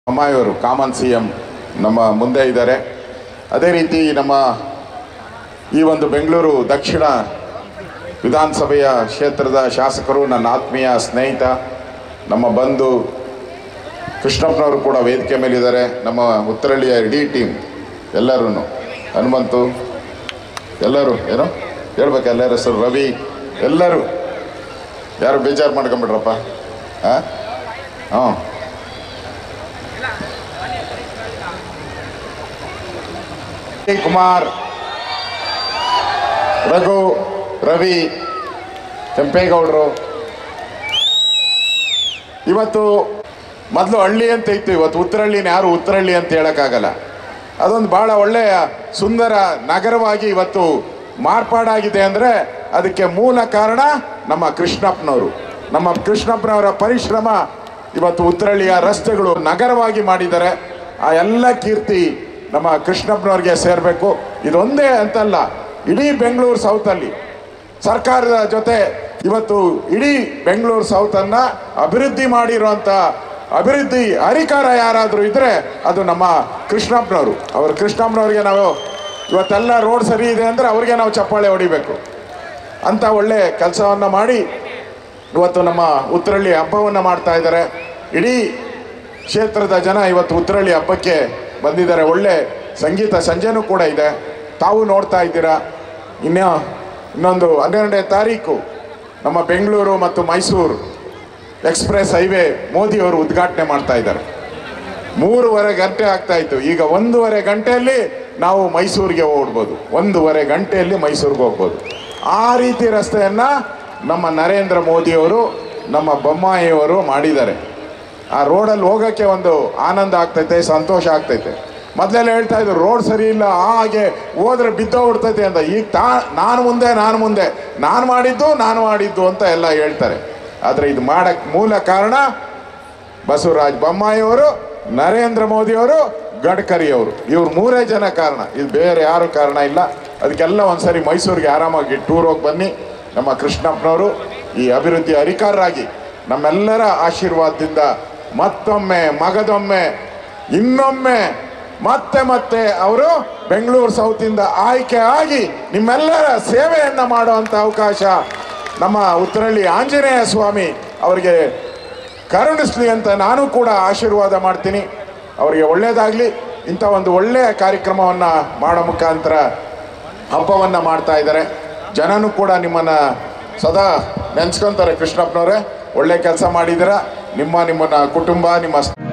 ಬೊಮ್ಮಾಯಿಯವರು common C M ನಮ್ಮ ಮುಂದೆ ಇದ್ದಾರೆ ಅದೇ ರೀತಿ ನಮ್ಮ ಈ ಒಂದು ಬೆಂಗಳೂರು ದಕ್ಷಿಣ ವಿಧಾನಸಭೆಯ ಕ್ಷೇತ್ರದ ಶಾಸಕರು ನನ್ನ ಆತ್ಮೀಯ ಸ್ನೇಹಿತ ನಮ್ಮ ಬಂಧು ಕೃಷ್ಣಪ್ಪನವರು ಕೂಡ ವೇದಿಕೆ ಮೇಲಿದ್ದಾರೆ ನಮ್ಮ ಉತ್ತರಹಳ್ಳಿಯ ಇಡೀ ಟೀಮ್ ಎಲ್ಲರೂ ಹನುಮಂತು ಎಲ್ಲರೂ ಏನು ಹೇಳ್ಬೇಕು ಎಲ್ಲರ ಹೆಸರು ರವಿ ಎಲ್ಲರೂ ಯಾರು ಬೇಜಾರು ಮಾಡ್ಕೊಂಬಿಟ್ರಪ್ಪ ಹಾಂ ಹಾಂ ಕುಮಾರ್ ರಘು ರವಿ ಕೆಂಪೇಗೌಡರು ಇವತ್ತು ಮೊದಲು ಹಳ್ಳಿ ಅಂತ ಇತ್ತು ಇವತ್ತು ಉತ್ತರಹಳ್ಳಿನ ಯಾರು ಉತ್ತರಹಳ್ಳಿ ಅಂತ ಹೇಳೋಕ್ಕಾಗಲ್ಲ ಅದೊಂದು ಭಾಳ ಒಳ್ಳೆಯ ಸುಂದರ ನಗರವಾಗಿ ಇವತ್ತು ಮಾರ್ಪಾಡಾಗಿದೆ ಅಂದರೆ ಅದಕ್ಕೆ ಮೂಲ ಕಾರಣ ನಮ್ಮ ಕೃಷ್ಣಪ್ಪನವರು ನಮ್ಮ ಕೃಷ್ಣಪ್ಪನವರ ಪರಿಶ್ರಮ ಇವತ್ತು ಉತ್ತರಹಳ್ಳಿಯ ರಸ್ತೆಗಳು ನಗರವಾಗಿ ಮಾಡಿದ್ದಾರೆ ಆ ಎಲ್ಲ ಕೀರ್ತಿ ನಮ್ಮ ಕೃಷ್ಣಪ್ಪನವ್ರಿಗೆ ಸೇರಬೇಕು ಇದೊಂದೇ ಅಂತಲ್ಲ ಇಡೀ ಬೆಂಗಳೂರು ಸೌತಲ್ಲಿ ಸರ್ಕಾರದ ಜೊತೆ ಇವತ್ತು ಇಡೀ ಬೆಂಗಳೂರು ಸೌತನ್ನು ಅಭಿವೃದ್ಧಿ ಮಾಡಿರುವಂಥ ಅಭಿವೃದ್ಧಿ ಅಧಿಕಾರ ಯಾರಾದರೂ ಇದ್ದರೆ ಅದು ನಮ್ಮ ಕೃಷ್ಣಪ್ಪನವರು ಅವರು ಕೃಷ್ಣಪ್ಪನವ್ರಿಗೆ ನಾವು ಇವತ್ತೆಲ್ಲ ರೋಡ್ ಸರಿ ಇದೆ ಅಂದರೆ ಅವ್ರಿಗೆ ನಾವು ಚಪ್ಪಾಳೆ ಹೊಡಿಬೇಕು ಅಂಥ ಒಳ್ಳೆ ಕೆಲಸವನ್ನು ಮಾಡಿ ಇವತ್ತು ನಮ್ಮ ಉತ್ತರಹಳ್ಳಿ ಹಬ್ಬವನ್ನು ಮಾಡ್ತಾ ಇದ್ದಾರೆ ಇಡೀ ಕ್ಷೇತ್ರದ ಜನ ಇವತ್ತು ಉತ್ತರಹಳ್ಳಿ ಹಬ್ಬಕ್ಕೆ ಬಂದಿದ್ದಾರೆ ಒಳ್ಳೆ ಸಂಗೀತ ಸಂಜೆನೂ ಕೂಡ ಇದೆ ತಾವು ನೋಡ್ತಾ ಇದ್ದೀರಾ ಇನ್ನು ಇನ್ನೊಂದು ಹನ್ನೆರಡನೇ ತಾರೀಕು ನಮ್ಮ ಬೆಂಗಳೂರು ಮತ್ತು ಮೈಸೂರು ಎಕ್ಸ್ಪ್ರೆಸ್ ಹೈವೇ ಮೋದಿಯವರು ಉದ್ಘಾಟನೆ ಮಾಡ್ತಾ ಇದ್ದಾರೆ ಮೂರುವರೆ ಗಂಟೆ ಆಗ್ತಾ ಇತ್ತು ಈಗ ಒಂದೂವರೆ ಗಂಟೆಯಲ್ಲಿ ನಾವು ಮೈಸೂರಿಗೆ ಹೋಗ್ಬೋದು ಒಂದೂವರೆ ಗಂಟೆಯಲ್ಲಿ ಮೈಸೂರಿಗೆ ಹೋಗ್ಬೋದು ಆ ರೀತಿ ರಸ್ತೆಯನ್ನು ನಮ್ಮ ನರೇಂದ್ರ ಮೋದಿಯವರು ನಮ್ಮ ಬೊಮ್ಮಾಯಿಯವರು ಮಾಡಿದ್ದಾರೆ ಆ ರೋಡಲ್ಲಿ ಹೋಗೋಕ್ಕೆ ಒಂದು ಆನಂದ ಆಗ್ತೈತೆ ಸಂತೋಷ ಆಗ್ತೈತೆ ಮೊದಲೆಲ್ಲ ಹೇಳ್ತಾ ಇದ್ರು ರೋಡ್ ಸರಿ ಇಲ್ಲ ಹಾಗೆ ಹೋದ್ರೆ ಬಿದ್ದೋಗ್ಬಿಡ್ತೈತೆ ಅಂತ ಈಗ ತಾ ನಾನು ಮುಂದೆ ನಾನು ಮುಂದೆ ನಾನು ಮಾಡಿದ್ದು ನಾನು ಮಾಡಿದ್ದು ಅಂತ ಎಲ್ಲ ಹೇಳ್ತಾರೆ ಆದರೆ ಇದು ಮಾಡಕ್ಕೆ ಮೂಲ ಕಾರಣ ಬಸವರಾಜ ಬೊಮ್ಮಾಯಿಯವರು ನರೇಂದ್ರ ಮೋದಿಯವರು ಗಡ್ಕರಿಯವರು ಇವ್ರು ಮೂರೇ ಜನ ಕಾರಣ ಇದು ಬೇರೆ ಯಾರು ಕಾರಣ ಇಲ್ಲ ಅದಕ್ಕೆಲ್ಲ ಒಂದ್ಸರಿ ಮೈಸೂರಿಗೆ ಆರಾಮಾಗಿ ಟೂರ್ ಹೋಗಿ ಬನ್ನಿ ನಮ್ಮ ಕೃಷ್ಣಪ್ಪನವರು ಈ ಅಭಿವೃದ್ಧಿ ಅಧಿಕಾರರಾಗಿ ನಮ್ಮೆಲ್ಲರ ಆಶೀರ್ವಾದದಿಂದ ಮತ್ತೊಮ್ಮೆ ಮಗದೊಮ್ಮೆ ಇನ್ನೊಮ್ಮೆ ಮತ್ತೆ ಮತ್ತೆ ಅವರು ಬೆಂಗಳೂರು ಸೌತಿಂದ ಆಯ್ಕೆ ಆಗಿ ನಿಮ್ಮೆಲ್ಲರ ಸೇವೆಯನ್ನು ಮಾಡುವಂಥ ಅವಕಾಶ ನಮ್ಮ ಉತ್ತರಹಳ್ಳಿ ಆಂಜನೇಯ ಸ್ವಾಮಿ ಅವರಿಗೆ ಕರುಣಿಸ್ಲಿ ಅಂತ ನಾನು ಕೂಡ ಆಶೀರ್ವಾದ ಮಾಡ್ತೀನಿ ಅವರಿಗೆ ಒಳ್ಳೆಯದಾಗಲಿ ಇಂಥ ಒಂದು ಒಳ್ಳೆಯ ಕಾರ್ಯಕ್ರಮವನ್ನು ಮಾಡೋ ಮುಖಾಂತರ ಹಬ್ಬವನ್ನು ಮಾಡ್ತಾ ಇದ್ದಾರೆ ಜನನೂ ಕೂಡ ನಿಮ್ಮನ್ನು ಸದಾ ನೆನೆಸ್ಕೊಂತಾರೆ ಕೃಷ್ಣಪ್ಪನವರೇ ಒಳ್ಳೆ ಕೆಲಸ ಮಾಡಿದ್ದೀರಾ ನಿಮ್ಮ ನಿಮ್ಮನ್ನ ಕುಟುಂಬ ನಿಮ್ಮ